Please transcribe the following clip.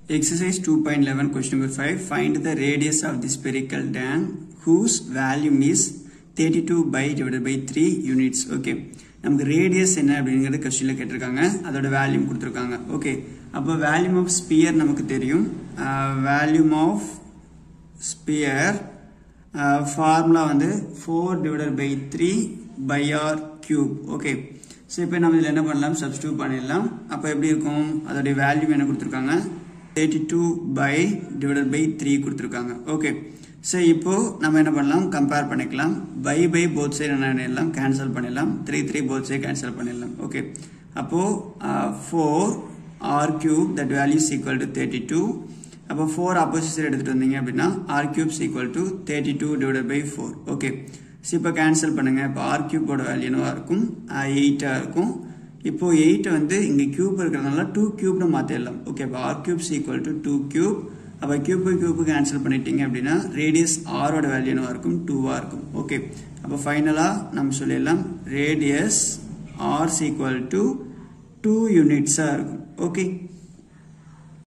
Exercise 2.11 question number 5 Find the radius of the spherical dam whose volume is 32 by divided by 3 units okay நமக்கு radius என்ன அப்படிங்கிறது கொஸ்டினில் கேட்டிருக்காங்க அதோட வேல்யூம் கொடுத்துருக்காங்க ஓகே அப்போ வேல்யூம் ஆஃப் ஸ்பியர் நமக்கு தெரியும் வேல்யூம் ஆஃப் ஸ்பியர் ஃபார்முலா வந்து four divided by three pi R cube okay so இப்போ நம்ம இதில் என்ன பண்ணலாம் சப்ஸ்டியூட் பண்ணிடலாம் அப்போ எப்படி இருக்கும் அதோடைய வேல்யூ என்ன கொடுத்துருக்காங்க thirty two pi divided by three கொடுத்துருக்காங்க ஓகே ஸோ இப்போ நம்ம என்ன பண்ணலாம் கம்பேர் பண்ணிக்கலாம் பை பை போத் சைடு என்ன பண்ணிடலாம் கேன்சல் பண்ணிடலாம் three three both side cancel பண்ணிடலாம் ஓகே அப்போது four R cube that value is equal to thirty two அப்போ ஃபோர் ஆப்போசிட் சைடு எடுத்துகிட்டு வந்தீங்க அப்படின்னா R cubes equal to thirty two divide by four okay so இப்போ cancel பண்ணுங்கள் இப்போ R கியூப்போட value என்னவாக இருக்கும் எயிட்டாக இருக்கும் இப்போ எயிட் வந்து இங்கே கியூப் இருக்கிறதுனால டூ கியூப்னு மாற்றிடலாம் ஓகே இப்போ R cubes equal to two cube அப்போ கியூப்பு கியூப்பு கேன்சல் பண்ணிட்டீங்க அப்படின்னா ரேடியஸ் ஆரோட வேல்யூ என்னவாக இருக்கும் டூவாக இருக்கும் ஓகே அப்போ ஃபைனலாக நம்ம சொல்லிடலாம் radius R's equal to two யூனிட்ஸாக இருக்கும் ஓகே